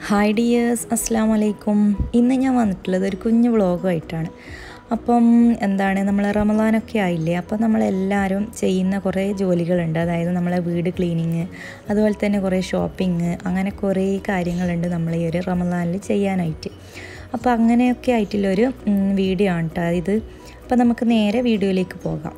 hi dears അസ്സാം വലൈക്കും ഇന്ന് ഞാൻ വന്നിട്ടുള്ളത് ഒരു കുഞ്ഞു വ്ളോഗുമായിട്ടാണ് അപ്പം എന്താണ് നമ്മൾ റമദാനൊക്കെ ആയില്ലേ അപ്പം നമ്മളെല്ലാവരും ചെയ്യുന്ന കുറേ ജോലികളുണ്ട് അതായത് നമ്മളെ വീട് ക്ലീനിങ് അതുപോലെ തന്നെ കുറേ ഷോപ്പിംഗ് അങ്ങനെ കുറേ കാര്യങ്ങളുണ്ട് നമ്മൾ ഈ ഒരു റമദാനിൽ ചെയ്യാനായിട്ട് അപ്പോൾ അങ്ങനെയൊക്കെ ആയിട്ടുള്ളൊരു ഉം, വീഡിയോ ആണ് കേട്ടോ ഇത് അപ്പം നമുക്ക് നേരെ വീഡിയോയിലേക്ക് പോകാം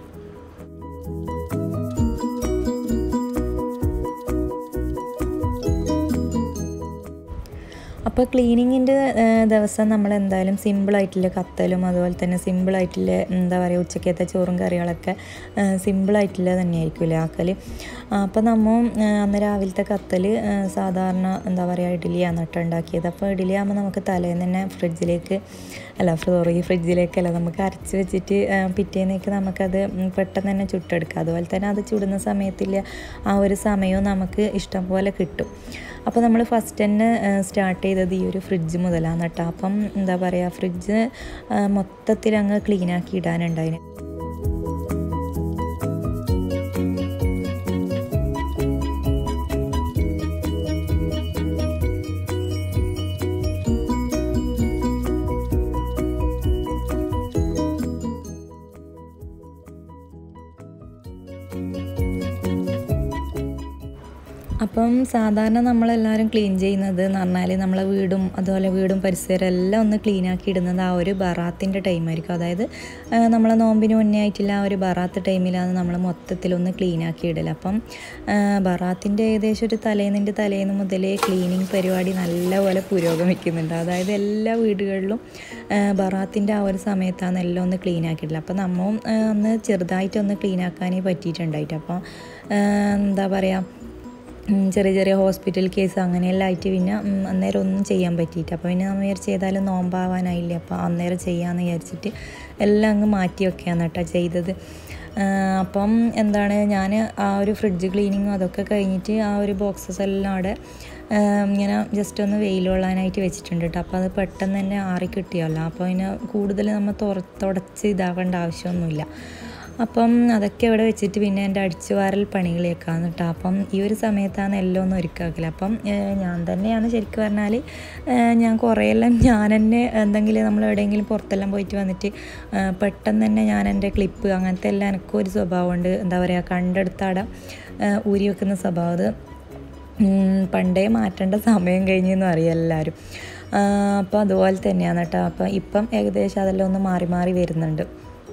അപ്പോൾ ക്ലീനിങ്ങിൻ്റെ ദിവസം നമ്മൾ എന്തായാലും സിമ്പിളായിട്ടുള്ള കത്തലും അതുപോലെ തന്നെ സിമ്പിളായിട്ടുള്ള എന്താ പറയുക ഉച്ചക്കത്തെ ചോറും കറികളൊക്കെ സിമ്പിളായിട്ടുള്ള തന്നെയായിരിക്കുമല്ലേ ആക്കൽ അപ്പോൾ നമ്മൾ അന്ന് രാവിലത്തെ കത്തൽ സാധാരണ എന്താ പറയുക ഇഡ്ഡലിയാണ് കേട്ടോ ഉണ്ടാക്കിയത് അപ്പോൾ ഇഡ്ഡലി ആകുമ്പോൾ നമുക്ക് തലേന്ന് തന്നെ ഫ്രിഡ്ജിലേക്ക് അല്ല സോറി ഫ്രിഡ്ജിലേക്കല്ല നമുക്ക് അരച്ച് വെച്ചിട്ട് ആ, പിറ്റേന്നേക്ക് നമുക്കത് ഉം, പെട്ടെന്ന് തന്നെ ചുട്ടെടുക്കാം അതുപോലെ തന്നെ അത് ചുടുന്ന സമയത്തില്ല ആ ഒരു സമയവും നമുക്ക് ഇഷ്ടം പോലെ കിട്ടും അപ്പോൾ നമ്മൾ ഫസ്റ്റ് തന്നെ സ്റ്റാർട്ട് ചെയ്തത് ഈ ഒരു ഫ്രിഡ്ജ് മുതലാണ് കേട്ടോ അപ്പം എന്താ പറയുക ഫ്രിഡ്ജ് മൊത്തത്തിൽ അങ്ങ് ക്ലീൻ ആക്കി ഇടാനുണ്ടായിന് അപ്പം സാധാരണ നമ്മളെല്ലാവരും ക്ലീൻ ചെയ്യുന്നത് എന്ന് പറഞ്ഞാൽ നമ്മളെ വീടും അതുപോലെ വീടും പരിസരം എല്ലാം ഒന്ന് ക്ലീൻ ആക്കി ഇടുന്നത് ആ ഒരു ബറാത്തിൻ്റെ ടൈമായിരിക്കും അതായത് ആ, നമ്മളെ നോമ്പിന് മുന്നേ ആയിട്ടുള്ള ആ ഒരു ബറാത്ത് ടൈമിലാണ് നമ്മൾ മൊത്തത്തിലൊന്ന് ക്ലീൻ ആക്കി ഇടൽ അപ്പം ആ, ബറാത്തിൻ്റെ ഏകദേശം ഒരു തലേന്നിൻ്റെ തലേന്ന് മുതലേ ക്ലീനിങ് പരിപാടി നല്ലപോലെ പുരോഗമിക്കുന്നുണ്ട് അതായത് എല്ലാ വീടുകളിലും ആ, ബറാത്തിൻ്റെ ആ ഒരു സമയത്താണ് എല്ലാം ഒന്ന് ക്ലീൻ ആക്കിയിട്ടില്ല അപ്പം നമ്മളും ആ, ഒന്ന് ചെറുതായിട്ടൊന്ന് ക്ലീൻ ആക്കാനേ പറ്റിയിട്ടുണ്ടായിട്ട് അപ്പോൾ ആ, എന്താ പറയുക ഉം, ചെറിയ ചെറിയ ഹോസ്പിറ്റൽ കേസ് അങ്ങനെയെല്ലാം ആയിട്ട് പിന്നെ ഉം, അന്നേരം ഒന്നും ചെയ്യാൻ പറ്റിയിട്ട് അപ്പോൾ പിന്നെ നമ്മൾ വിചാരിച്ച് ഏതായാലും നോമ്പാവാനായില്ലേ അപ്പോൾ അന്നേരം ചെയ്യാമെന്ന് വിചാരിച്ചിട്ട് എല്ലാം അങ്ങ് മാറ്റി വെക്കുകയാണ് കേട്ടോ ചെയ്തത് ആ, അപ്പം എന്താണ് ഞാൻ ആ ഒരു ഫ്രിഡ്ജ് ക്ലീനിങ്ങും അതൊക്കെ കഴിഞ്ഞിട്ട് ആ ഒരു ബോക്സസ് എല്ലാം അവിടെ ആ, ഇങ്ങനെ ജസ്റ്റ് ഒന്ന് വെയിൽ കൊള്ളാനായിട്ട് വെച്ചിട്ടുണ്ട് കേട്ടോ അപ്പോൾ അത് പെട്ടെന്ന് തന്നെ ആറി കിട്ടിയല്ലോ അപ്പോൾ അതിന് കൂടുതൽ നമ്മൾ തുറ തുടച്ച് ഇതാവേണ്ട ആവശ്യമൊന്നുമില്ല അപ്പം അതൊക്കെ ഇവിടെ വെച്ചിട്ട് പിന്നെ എൻ്റെ അടിച്ചു വാരൽ പണികളേക്കാണ് കേട്ടോ അപ്പം ഈ ഒരു സമയത്താണ് എല്ലാം ഒന്ന് ഒരുക്കാക്കില്ല അപ്പം ഏഹ്, ഞാൻ തന്നെയാണ് ശരിക്കും പറഞ്ഞാൽ ഏഹ്, ഞാൻ കുറേയെല്ലാം ഞാൻ തന്നെ എന്തെങ്കിലും നമ്മൾ എവിടെയെങ്കിലും പുറത്തെല്ലാം പോയിട്ട് വന്നിട്ട് ഏഹ്, പെട്ടെന്ന് തന്നെ ഞാൻ എൻ്റെ ക്ലിപ്പ് അങ്ങനത്തെ എല്ലാം എനിക്കും ഒരു സ്വഭാവമുണ്ട് എന്താ പറയുക കണ്ടെടുത്താടെ ഏഹ്, ഊരി വെക്കുന്ന സ്വഭാവം അത് ഉം, പണ്ടേ മാറ്റേണ്ട സമയം കഴിഞ്ഞെന്ന് അറിയാം എല്ലാവരും അപ്പോൾ അതുപോലെ തന്നെയാണ് കേട്ടോ അപ്പം ഇപ്പം ഏകദേശം അതെല്ലാം ഒന്ന് മാറി മാറി വരുന്നുണ്ട്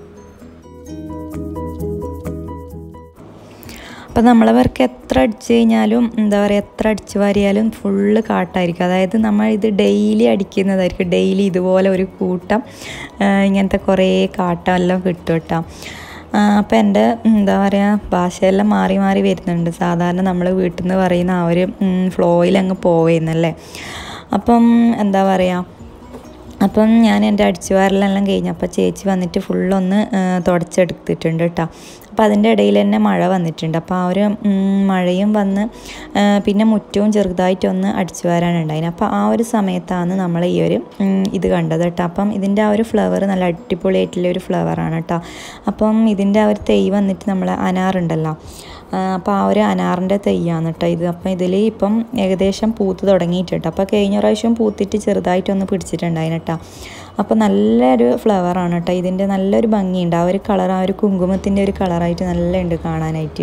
അപ്പം നമ്മളെ പേർക്ക് എത്ര അടിച്ചു കഴിഞ്ഞാലും എന്താ പറയുക എത്ര അടിച്ചു വാരിയാലും ഫുള്ള് കാട്ടായിരിക്കും അതായത് നമ്മൾ ഇത് ഡെയിലി അടിക്കുന്നതായിരിക്കും ഡെയിലി ഇതുപോലെ ഒരു കൂട്ടം ആ, ഇങ്ങനത്തെ കുറേ കാട്ടം എല്ലാം കിട്ടും കേട്ടോ അപ്പം എൻ്റെ എന്താ പറയുക ഭാഷയെല്ലാം മാറി മാറി വരുന്നുണ്ട് സാധാരണ നമ്മൾ വീട്ടിൽ നിന്ന് പറയുന്ന ആ ഒരു ഫ്ലോയിൽ അങ്ങ് പോവുന്നല്ലേ അപ്പം എന്താ പറയുക അപ്പം ഞാൻ എൻ്റെ അടിച്ചുവാരലെല്ലാം കഴിഞ്ഞു അപ്പോൾ ചേച്ചി വന്നിട്ട് ഫുള്ളൊന്ന് തുടച്ചെടുത്തിട്ടുണ്ട് കേട്ടോ അപ്പോൾ അതിൻ്റെ ഇടയിൽ തന്നെ മഴ വന്നിട്ടുണ്ട് അപ്പോൾ ആ ഒരു ഉം, മഴയും വന്ന് ആ, പിന്നെ മുറ്റവും ചെറുതായിട്ടൊന്ന് അടിച്ചു വാരാനുണ്ടായിന് അപ്പോൾ ആ ഒരു സമയത്താണ് നമ്മൾ ഈ ഒരു ഉം, ഇത് കണ്ടത് കേട്ടോ അപ്പം ഇതിൻ്റെ ആ ഒരു ഫ്ലവർ നല്ല അടിപൊളിയായിട്ടുള്ള ഒരു ഫ്ലവറാണ് കേട്ടോ അപ്പം ഇതിൻ്റെ ആ ഒരു തൈ വന്നിട്ട് നമ്മൾ അനാറുണ്ടല്ലോ അപ്പോൾ ആ ഒരു അനാറിൻ്റെ തൈയാണ് കേട്ടോ ഇത് അപ്പം ഇതിൽ ഇപ്പം ഏകദേശം പൂത്ത് തുടങ്ങിയിട്ടുണ്ട് അപ്പോൾ കഴിഞ്ഞ പ്രാവശ്യം പൂത്തിട്ട് ചെറുതായിട്ടൊന്ന് പിടിച്ചിട്ടുണ്ടായിന് കേട്ടോ അപ്പോൾ നല്ലൊരു ഫ്ലവറാണ് കേട്ടോ ഇതിൻ്റെ നല്ലൊരു ഭംഗിയുണ്ട് ആ ഒരു കളർ ആ ഒരു കുങ്കുമത്തിൻ്റെ ഒരു കളറായിട്ട് നല്ല ഉണ്ട് കാണാനായിട്ട്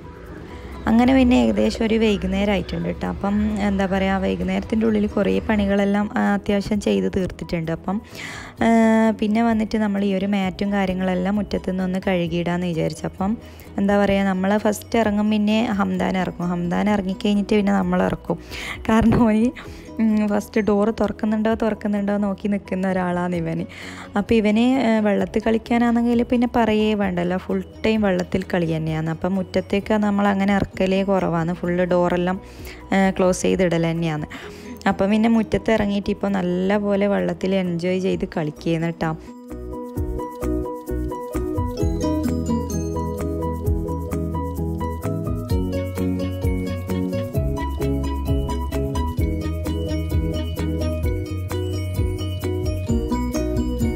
അങ്ങനെ പിന്നെ ഏകദേശം ഒരു വൈകുന്നേരം ആയിട്ടുണ്ട് കേട്ടോ അപ്പം എന്താ പറയുക വൈകുന്നേരത്തിൻ്റെ ഉള്ളിൽ കുറേ പണികളെല്ലാം ആ, അത്യാവശ്യം ചെയ്ത് തീർത്തിട്ടുണ്ട് അപ്പം ആ, പിന്നെ വന്നിട്ട് നമ്മൾ ഈ ഒരു മാറ്റും കാര്യങ്ങളെല്ലാം മുറ്റത്തു നിന്നൊന്ന് കഴുകിയിടാന്ന് വിചാരിച്ചു അപ്പം എന്താ പറയുക നമ്മൾ ഫസ്റ്റ് ഇറങ്ങും പിന്നെ ഹംദാൻ ഇറങ്ങും ഹംദാൻ ഇറങ്ങിക്കഴിഞ്ഞിട്ട് പിന്നെ നമ്മൾ ഇറക്കും കാരണം ഈ ഫസ്റ്റ് ഡോറ് തുറക്കുന്നുണ്ടോ തുറക്കുന്നുണ്ടോ നോക്കി നിൽക്കുന്ന ഒരാളാണ് ഇവന് അപ്പോൾ ഇവന് ആ, വെള്ളത്തിൽ കളിക്കാനാണെങ്കിൽ പിന്നെ പറയേ വേണ്ടല്ലോ ഫുൾ ടൈം വെള്ളത്തിൽ കളി തന്നെയാണ് അപ്പം മുറ്റത്തേക്ക് നമ്മൾ അങ്ങനെ ഇറക്കലേ കുറവാണ് ഫുള്ള് ഡോറെല്ലാം ക്ലോസ് ചെയ്തിടൽ തന്നെയാണ് അപ്പം പിന്നെ മുറ്റത്ത് ഇറങ്ങിയിട്ട് ഇപ്പോൾ നല്ല പോലെ വെള്ളത്തിൽ എൻജോയ് ചെയ്ത് കളിക്കുന്നു കേട്ടോ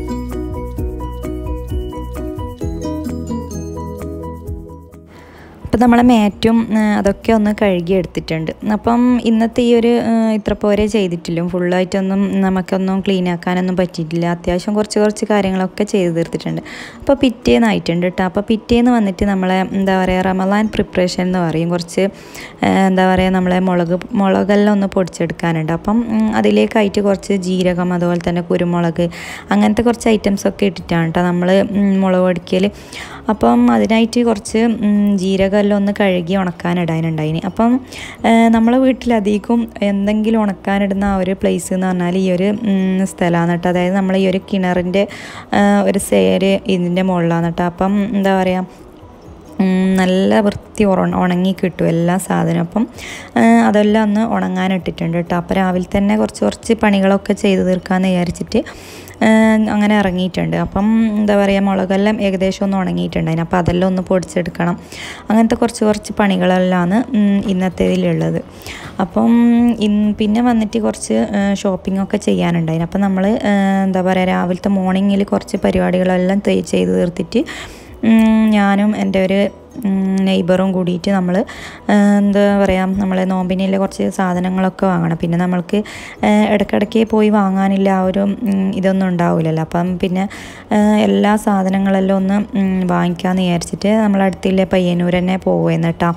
അപ്പം അപ്പം നമ്മളെ മാറ്റും ആ, അതൊക്കെ ഒന്ന് കഴുകി എടുത്തിട്ടുണ്ട് അപ്പം ഇന്നത്തെ ഈ ഒരു ആ, ഇത്ര പോരെ ചെയ്തിട്ടില്ല ഫുള്ളായിട്ടൊന്നും നമുക്കൊന്നും ക്ലീൻ ആക്കാനൊന്നും പറ്റിയിട്ടില്ല അത്യാവശ്യം കുറച്ച് കുറച്ച് കാര്യങ്ങളൊക്കെ ചെയ്ത് തീർത്തിട്ടുണ്ട് അപ്പോൾ പിറ്റേന്നായിട്ടുണ്ട് കേട്ടോ അപ്പോൾ പിറ്റേന്ന് വന്നിട്ട് നമ്മളെ എന്താ പറയുക റമലാൻ പ്രിപ്പറേഷൻ എന്ന് പറയും കുറച്ച് ആ, എന്താ പറയുക നമ്മളെ മുളക് മുളകെല്ലാം ഒന്ന് പൊടിച്ചെടുക്കാനുണ്ട് അപ്പം ഉം, അതിലേക്കായിട്ട് കുറച്ച് ജീരകം അതുപോലെ തന്നെ കുരുമുളക് അങ്ങനത്തെ കുറച്ച് ഐറ്റംസ് ഒക്കെ ഇട്ടിട്ടാണ് കേട്ടോ നമ്മൾ മുളക് പൊടിക്കൽ അപ്പം അതിനായിട്ട് കുറച്ച് ഉം, ജീരകമെല്ലാം ഒന്ന് കഴുകി ഉണക്കാനിടാനുണ്ടായിന് അപ്പം നമ്മളെ വീട്ടിലധികം എന്തെങ്കിലും ഉണക്കാനിടുന്ന ആ ഒരു പ്ലേസ് എന്ന് പറഞ്ഞാൽ ഈ ഒരു ഉം, സ്ഥലമാണ് കേട്ടോ അതായത് നമ്മൾ ഈ ഒരു കിണറിൻ്റെ ആ, ഒരു സേര് ഇതിൻ്റെ മുകളിലാണ് കേട്ടോ അപ്പം എന്താ പറയുക ഉം, നല്ല വൃത്തി ഉറ- ഉണങ്ങി കിട്ടും എല്ലാ സാധനവും അപ്പം ആ, അതെല്ലാം ഒന്ന് ഉണങ്ങാനിട്ടിട്ടുണ്ട് കേട്ടോ അപ്പോൾ രാവിലെ തന്നെ കുറച്ച് കുറച്ച് പണികളൊക്കെ ചെയ്ത് തീർക്കാമെന്ന് വിചാരിച്ചിട്ട് ആ, അങ്ങനെ ഇറങ്ങിയിട്ടുണ്ട് അപ്പം എന്താ പറയുക മുളകെല്ലാം ഏകദേശം ഒന്ന് ഉണങ്ങിയിട്ടുണ്ടായിരുന്നു അപ്പോൾ അതെല്ലാം ഒന്ന് പൊടിച്ചെടുക്കണം അങ്ങനത്തെ കുറച്ച് കുറച്ച് പണികളെല്ലാമാണ് ഇന്നത്തേതിലുള്ളത് അപ്പം ഇൻ പിന്നെ വന്നിട്ട് കുറച്ച് ഷോപ്പിംഗ് ഒക്കെ ചെയ്യാനുണ്ടായിരുന്നു അപ്പം നമ്മൾ എന്താ പറയുക രാവിലത്തെ മോർണിംഗിൽ കുറച്ച് പരിപാടികളെല്ലാം തെ- ചെയ്ത് തീർത്തിട്ട് ഉം, ഞാനും എൻ്റെ ഒരു നെയ്ബറും കൂടിയിട്ട് നമ്മൾ എന്താ പറയുക നമ്മളെ നോമ്പിനുള്ള കുറച്ച് സാധനങ്ങളൊക്കെ വാങ്ങണം പിന്നെ നമ്മൾക്ക് ആ, ഇടയ്ക്കിടയ്ക്ക് പോയി വാങ്ങാനില്ല ആ ഒരു ഉം, ഇതൊന്നും ഉണ്ടാവില്ലല്ലോ അപ്പം പിന്നെ ആ, എല്ലാ സാധനങ്ങളെല്ലാം ഒന്ന് ഉം, വാങ്ങിക്കാമെന്ന് വിചാരിച്ചിട്ട് നമ്മളടുത്തില്ലേ പയ്യന്നൂർ തന്നെ പോകുമെന്ന് കേട്ടോ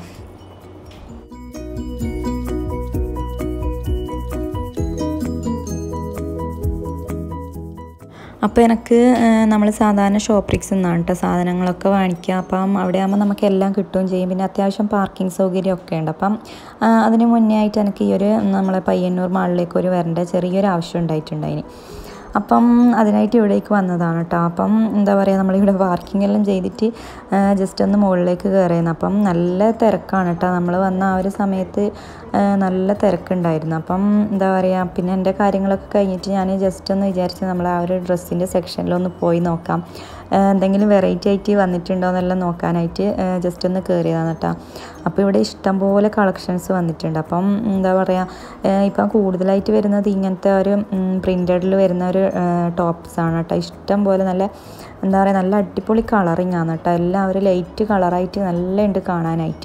അപ്പോൾ എനിക്ക് നമ്മൾ സാധാരണ ഷോപ്രിക്സ് നിന്നാണ് കേട്ടോ സാധനങ്ങളൊക്കെ വാങ്ങിക്കുക അപ്പം അവിടെ ആകുമ്പോൾ നമുക്ക് എല്ലാം കിട്ടുകയും ചെയ്യും പിന്നെ അത്യാവശ്യം പാർക്കിംഗ് സൗകര്യം ഒക്കെ ഉണ്ട് അപ്പം ആ, അതിന് മുന്നേ ആയിട്ട് എനിക്ക് ഈ ഒരു നമ്മളെ പയ്യന്നൂർ മാളിലേക്ക് ഒരു വരേണ്ട ചെറിയൊരു ആവശ്യം ഉണ്ടായിട്ടുണ്ടായിന് അപ്പം അതിനായിട്ട് ഇവിടേക്ക് വന്നതാണ് കേട്ടോ അപ്പം എന്താ പറയുക നമ്മളിവിടെ പാർക്കിംഗ് എല്ലാം ചെയ്തിട്ട് ജസ്റ്റ് ഒന്ന് മുകളിലേക്ക് കയറിയിരുന്നു അപ്പം നല്ല തിരക്കാണ് കേട്ടോ നമ്മൾ വന്ന ആ ഒരു സമയത്ത് ആ, നല്ല തിരക്കുണ്ടായിരുന്നു അപ്പം എന്താ പറയുക പിന്നെ എൻ്റെ കാര്യങ്ങളൊക്കെ കഴിഞ്ഞിട്ട് ഞാൻ ജസ്റ്റ് ഒന്ന് വിചാരിച്ച് നമ്മൾ ആ ഒരു ഡ്രസ്സിൻ്റെ സെക്ഷനിലൊന്ന് പോയി നോക്കാം ആ, എന്തെങ്കിലും വെറൈറ്റി ആയിട്ട് വന്നിട്ടുണ്ടോ എന്നെല്ലാം നോക്കാനായിട്ട് ജസ്റ്റ് ഒന്ന് കയറിയതാണ് കേട്ടോ അപ്പോൾ ഇവിടെ ഇഷ്ടംപോലെ കളക്ഷൻസ് വന്നിട്ടുണ്ട് അപ്പം എന്താ പറയുക ഇപ്പം കൂടുതലായിട്ട് വരുന്നത് ഇങ്ങനത്തെ ഒരു പ്രിൻറ്റഡിൽ വരുന്ന ഒരു ടോപ്സ് ആണ് കേട്ടോ ഇഷ്ടം പോലെ നല്ല എന്താ പറയുക നല്ല അടിപൊളി കളറിങ് ആണ് കേട്ടോ എല്ലാം ഒരു ലൈറ്റ് കളറായിട്ട് നല്ല ഉണ്ട് കാണാനായിട്ട്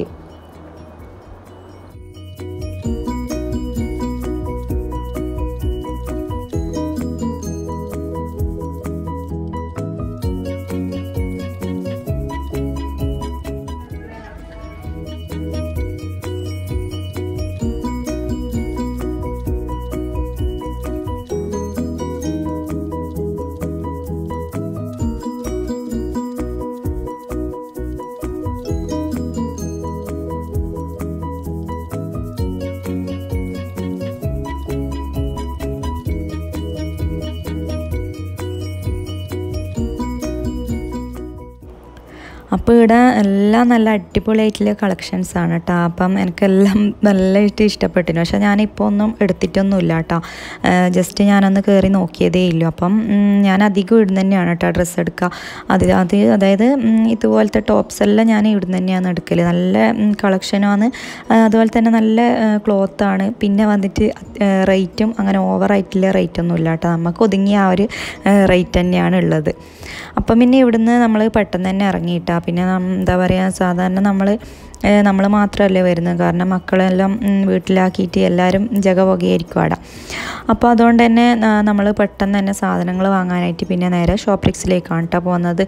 അപ്പോൾ ഇവിടെ എല്ലാം നല്ല അടിപൊളിയായിട്ടുള്ള കളക്ഷൻസ് ആണ് കേട്ടോ അപ്പം എനിക്കെല്ലാം നല്ലതായിട്ട് ഇഷ്ടപ്പെട്ടിരുന്നു പക്ഷേ ഞാനിപ്പോൾ ഒന്നും എടുത്തിട്ടൊന്നുമില്ല കേട്ടോ ജസ്റ്റ് ഞാനൊന്ന് കയറി നോക്കിയതേ ഇല്ലു അപ്പം ഉം, ഞാൻ അധികം ഇവിടുന്ന് തന്നെയാണ് കേട്ടോ ഡ്രസ്സ് എടുക്കുക അത് അത് അതായത് ഉം, ഇതുപോലത്തെ ടോപ്സ് എല്ലാം ഞാൻ ഇവിടുന്ന് തന്നെയാണ് എടുക്കൽ നല്ല കളക്ഷനുമാണ് അതുപോലെ തന്നെ നല്ല ക്ലോത്താണ് പിന്നെ വന്നിട്ട് റേറ്റും അങ്ങനെ ഓവറായിട്ടുള്ള റേറ്റ് ഒന്നും ഇല്ല കേട്ടോ നമുക്ക് ഒതുങ്ങിയ ആ ഒരു റേറ്റ് തന്നെയാണ് ഉള്ളത് അപ്പം പിന്നെ ഇവിടുന്ന് നമ്മൾ പെട്ടെന്ന് തന്നെ ഇറങ്ങിയിട്ടാ പിന്നെ നം- എന്താ പറയുക സാധാരണ നമ്മൾ നമ്മൾ മാത്രമല്ലേ വരുന്നത് കാരണം മക്കളെല്ലാം ഉം, വീട്ടിലാക്കിയിട്ട് എല്ലാവരും ജഗപൊകയായിരിക്കും അവിടെ അപ്പോൾ അതുകൊണ്ട് തന്നെ നമ്മൾ പെട്ടെന്ന് തന്നെ സാധനങ്ങൾ വാങ്ങാനായിട്ട് പിന്നെ നേരെ ഷോപ്രിക്സിലേക്കാണ് കേട്ടോ പോകുന്നത്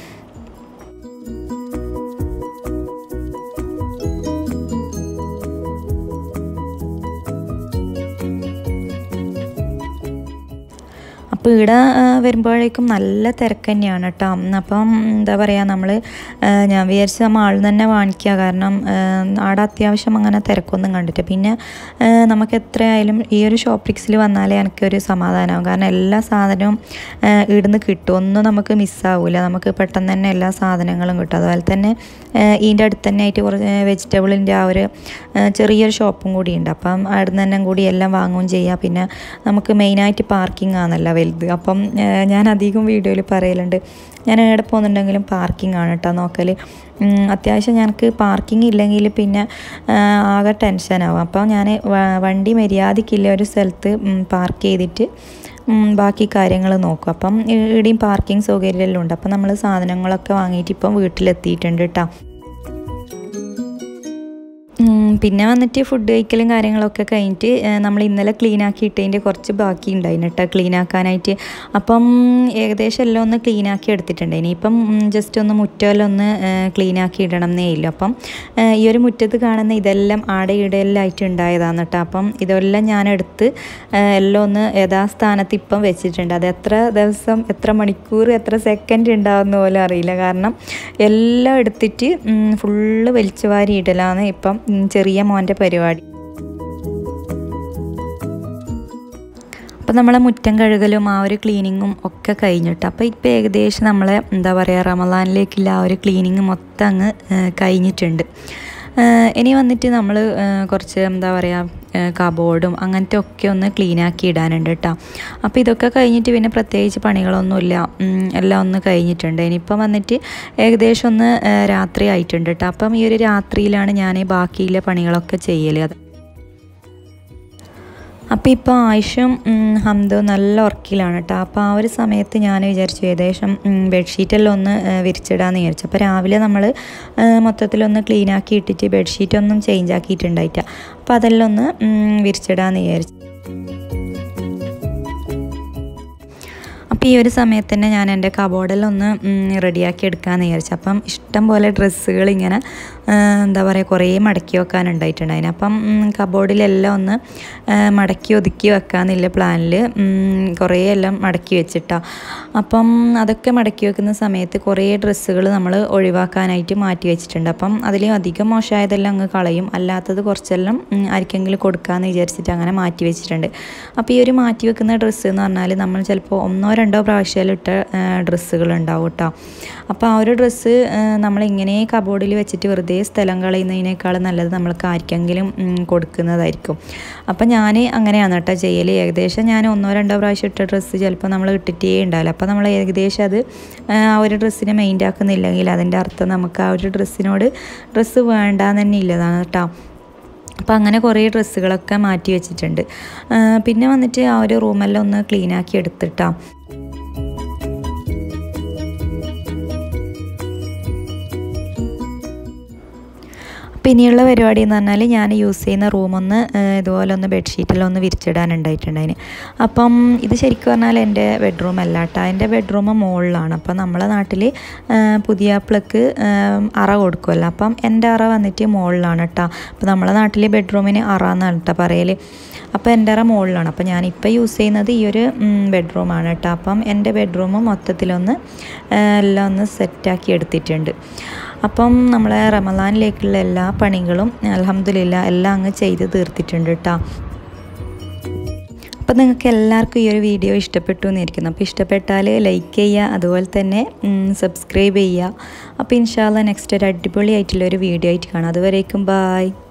അപ്പോൾ ഇവിടെ ആ, വരുമ്പോഴേക്കും നല്ല തിരക്ക് തന്നെയാണ് കേട്ടോ അപ്പം എന്താ പറയുക നമ്മൾ ഞാൻ വിചാരിച്ച മാളിൽ നിന്ന് തന്നെ വാങ്ങിക്കുക കാരണം ആ, അവിടെ അത്യാവശ്യം അങ്ങനെ തിരക്കൊന്നും കണ്ടിട്ട് പിന്നെ ആ, നമുക്ക് എത്രയായാലും ഈ ഒരു ഷോപ്പിക്സിൽ വന്നാലേ എനിക്കൊരു സമാധാനമാകും കാരണം എല്ലാ സാധനവും ആ, ഇവിടുന്ന് കിട്ടും ഒന്നും നമുക്ക് മിസ്സാവില്ല നമുക്ക് പെട്ടെന്ന് തന്നെ എല്ലാ സാധനങ്ങളും കിട്ടും അതുപോലെ തന്നെ ആ, ഇതിൻ്റെ അടുത്ത് തന്നെ ആയിട്ട് കുറച്ച് വെജിറ്റബിളിൻ്റെ ആ ഒരു ആ, ചെറിയൊരു ഷോപ്പും കൂടി ഉണ്ട് അപ്പം അവിടെ നിന്ന് തന്നെ കൂടി എല്ലാം വാങ്ങുകയും ചെയ്യാം പിന്നെ നമുക്ക് മെയിനായിട്ട് പാർക്കിംഗ് ആണല്ലോ വലുത് അപ്പം ആ, ഞാൻ അധികം വീഡിയോയിൽ പറയലുണ്ട് ഞാൻ എവിടെ പോകുന്നുണ്ടെങ്കിലും പാർക്കിംഗ് ആണ് കേട്ടോ നോക്കൽ ഉം, അത്യാവശ്യം ഞങ്ങൾക്ക് പാർക്കിംഗ് ഇല്ലെങ്കിൽ പിന്നെ ആ, ആകെ ടെൻഷനാവും അപ്പോൾ ഞാൻ വണ്ടി മര്യാദയ്ക്കില്ല ഒരു സ്ഥലത്ത് പാർക്ക് ചെയ്തിട്ട് ഉം, ബാക്കി കാര്യങ്ങൾ നോക്കും അപ്പം ഇവിടെയും പാർക്കിംഗ് സൗകര്യമെല്ലാം ഉണ്ട് അപ്പം നമ്മൾ സാധനങ്ങളൊക്കെ വാങ്ങിയിട്ട് ഇപ്പം വീട്ടിലെത്തിയിട്ടുണ്ട് കേട്ടോ പിന്നെ വന്നിട്ട് ഫുഡ് കഴിക്കലും കാര്യങ്ങളൊക്കെ കഴിഞ്ഞിട്ട് നമ്മൾ ഇന്നലെ ക്ലീൻ ആക്കിയിട്ടതിൻ്റെ കുറച്ച് ബാക്കി ഉണ്ടായിരുന്നു കേട്ടോ ക്ലീൻ ആക്കാനായിട്ട് അപ്പം ഏകദേശം എല്ലാം ഒന്ന് ക്ലീൻ ആക്കി എടുത്തിട്ടുണ്ട് ഇനിയിപ്പം ജസ്റ്റ് ഒന്ന് മുറ്റമെല്ലാം ഒന്ന് ക്ലീൻ ആക്കി ഇടണം എന്നേ ഇല്ല അപ്പം ഈ ഒരു മുറ്റത്ത് കാണുന്ന ഇതെല്ലാം ആടെ ഇടയെല്ലാം ആയിട്ട് ഉണ്ടായതാണ് കേട്ടോ അപ്പം ഇതെല്ലാം ഞാൻ എടുത്ത് എല്ലാം ഒന്ന് യഥാസ്ഥാനത്ത് ഇപ്പം വെച്ചിട്ടുണ്ട് അത് എത്ര ദിവസം എത്ര മണിക്കൂർ എത്ര സെക്കൻഡ് ഉണ്ടാവുന്ന പോലും അറിയില്ല കാരണം എല്ലാം എടുത്തിട്ട് ഫുള്ള് വലിച്ചു വാരി ഇടലാണ് ഇപ്പം ചെറിയ മോൻ്റെ പരിപാടി അപ്പോൾ നമ്മളെ മുറ്റം കഴുകലും ആ ഒരു ക്ലീനിങ്ങും ഒക്കെ കഴിഞ്ഞിട്ട് അപ്പോൾ ഇപ്പോൾ ഏകദേശം നമ്മളെ എന്താ പറയുക റമലാനിലേക്കുള്ള ആ ഒരു ക്ലീനിങ് മൊത്തം അങ്ങ് കഴിഞ്ഞിട്ടുണ്ട് ഇനി വന്നിട്ട് നമ്മൾ കുറച്ച് എന്താ പറയുക കബോർഡും അങ്ങനത്തെ ഒക്കെ ഒന്ന് ക്ലീൻ ആക്കി ഇടാനുണ്ട് കേട്ടോ അപ്പോൾ ഇതൊക്കെ കഴിഞ്ഞിട്ട് പിന്നെ പ്രത്യേകിച്ച് പണികളൊന്നുമില്ല എല്ലാം ഒന്ന് കഴിഞ്ഞിട്ടുണ്ട് ഇനിയിപ്പം വന്നിട്ട് ഏകദേശം ഒന്ന് രാത്രി ആയിട്ടുണ്ട് കേട്ടോ അപ്പം ഈ ഒരു രാത്രിയിലാണ് ഞാൻ ബാക്കിയുള്ള പണികളൊക്കെ ചെയ്യൽ അത് അപ്പോൾ ഇപ്പോൾ ആയിഷും ഹംദും നല്ല ഉറക്കിലാണ് കേട്ടോ അപ്പോൾ ആ ഒരു സമയത്ത് ഞാൻ വിചാരിച്ചു ഏകദേശം ബെഡ്ഷീറ്റെല്ലാം ഒന്ന് വിരിച്ചിടാമെന്ന് വിചാരിച്ചു അപ്പോൾ രാവിലെ നമ്മൾ മൊത്തത്തിലൊന്ന് ക്ലീൻ ആക്കി ഇട്ടിട്ട് ബെഡ്ഷീറ്റ് ഒന്നും ചേഞ്ച് ആക്കിയിട്ടുണ്ടായിട്ട അപ്പോൾ അതെല്ലാം ഒന്ന് വിരിച്ചിടാമെന്ന് വിചാരിച്ചു അപ്പോൾ ഈ ഒരു സമയത്ത് തന്നെ ഞാൻ എൻ്റെ കബോർഡെല്ലാം ഒന്ന് റെഡിയാക്കി എടുക്കാമെന്ന് വിചാരിച്ചു അപ്പം ഇഷ്ടം പോലെ ഡ്രസ്സുകൾ ഇങ്ങനെ എന്താ പറയുക കുറേ മടക്കി വെക്കാനുണ്ടായിട്ടുണ്ടായിന് അപ്പം കബോർഡിലെല്ലാം ഒന്ന് മടക്കി ഒതുക്കി വെക്കാമെന്നില്ല പ്ലാനിൽ കുറേ എല്ലാം മടക്കി വെച്ചിട്ടാണ് അപ്പം അതൊക്കെ മടക്കി വെക്കുന്ന സമയത്ത് കുറേ ഡ്രസ്സുകൾ നമ്മൾ ഒഴിവാക്കാനായിട്ട് മാറ്റി വെച്ചിട്ടുണ്ട് അപ്പം അതിൽ അധികം മോശമായതെല്ലാം അങ്ങ് കളയും അല്ലാത്തത് കുറച്ചെല്ലാം ആർക്കെങ്കിലും കൊടുക്കാമെന്ന് വിചാരിച്ചിട്ട് അങ്ങനെ മാറ്റി വെച്ചിട്ടുണ്ട് അപ്പോൾ ഈ ഒരു മാറ്റി വെക്കുന്ന ഡ്രസ്സ് എന്ന് പറഞ്ഞാൽ നമ്മൾ ചിലപ്പോൾ ഒന്നോ രണ്ടോ പ്രാവശ്യം ഇട്ട ഡ്രസ്സുകൾ ഉണ്ടാവും കേട്ടോ അപ്പോൾ ആ ഒരു ഡ്രസ്സ് നമ്മൾ ഇങ്ങനെ കബോർഡിൽ വെച്ചിട്ട് വെറുതെ സ്ഥലം കളയുന്നതിനേക്കാൾ നല്ലത് നമ്മൾക്ക് ആർക്കെങ്കിലും കൊടുക്കുന്നതായിരിക്കും അപ്പം ഞാൻ അങ്ങനെയാണ് കേട്ടോ ചെയ്യൽ ഏകദേശം ഞാൻ ഒന്നോ രണ്ടോ പ്രാവശ്യം ഇട്ട ഡ്രസ്സ് ചിലപ്പോൾ നമ്മൾ ഇട്ടിട്ടേ ഉണ്ടാവില്ല അപ്പോൾ നമ്മൾ ഏകദേശം അത് ആ ഒരു ഡ്രസ്സിനെ മെയിൻ്റ് ആക്കുന്നില്ലെങ്കിൽ അതിൻ്റെ അർത്ഥം നമുക്ക് ആ ഒരു ഡ്രസ്സിനോട് ഡ്രസ്സ് വേണ്ടാന്ന് തന്നെ ഇല്ലതാണ് കേട്ടോ അപ്പോൾ അങ്ങനെ കുറേ ഡ്രസ്സുകളൊക്കെ മാറ്റി വെച്ചിട്ടുണ്ട് പിന്നെ വന്നിട്ട് ആ ഒരു റൂമെല്ലാം ഒന്ന് ക്ലീൻ ആക്കി എടുത്തിട്ടാണ് അപ്പോൾ ഇനിയുള്ള പരിപാടി എന്ന് പറഞ്ഞാൽ ഞാൻ യൂസ് ചെയ്യുന്ന റൂമൊന്ന് ഇതുപോലെ ഒന്ന് ബെഡ്ഷീറ്റെല്ലാം ഒന്ന് വിരിച്ചിടാനുണ്ടായിട്ടുണ്ടായിന് അപ്പം ഇത് ശരിക്കും പറഞ്ഞാൽ എൻ്റെ ബെഡ്റൂം അല്ല കേട്ടോ എൻ്റെ ബെഡ്റൂം മുകളിലാണ് അപ്പോൾ നമ്മളെ നാട്ടിൽ പുതിയ പ്ലക്ക് അറ കൊടുക്കുമല്ലോ അപ്പം എൻ്റെ അറ വന്നിട്ട് മുകളിലാണ് കേട്ടോ അപ്പോൾ നമ്മളെ നാട്ടിൽ ബെഡ്റൂമിന് അറ എന്നാണ് കേട്ടോ പറയൽ അപ്പോൾ എൻ്റെ അറ മുകളിലാണ് അപ്പോൾ ഞാനിപ്പോൾ യൂസ് ചെയ്യുന്നത് ഈ ഒരു ബെഡ്റൂമാണ് കേട്ടോ അപ്പം എൻ്റെ ബെഡ്റൂം മൊത്തത്തിലൊന്ന് എല്ലാം ഒന്ന് സെറ്റാക്കി എടുത്തിട്ടുണ്ട് അപ്പം നമ്മളെ റമലാനിലേക്കുള്ള എല്ലാ പണികളും അലഹമ്മദില്ല എല്ലാം അങ്ങ് ചെയ്ത് തീർത്തിട്ടുണ്ട് കേട്ടോ അപ്പോൾ നിങ്ങൾക്ക് എല്ലാവർക്കും ഈ ഒരു വീഡിയോ ഇഷ്ടപ്പെട്ടു എന്നിരിക്കുന്നു അപ്പോൾ ഇഷ്ടപ്പെട്ടാൽ ലൈക്ക് ചെയ്യുക അതുപോലെ തന്നെ സബ്സ്ക്രൈബ് ചെയ്യുക അപ്പോൾ ഇൻഷാല്ല നെക്സ്റ്റ് ഒരു അടിപൊളിയായിട്ടുള്ള ഒരു വീഡിയോ ആയിട്ട് കാണാം അതുവരേക്കും ബായ്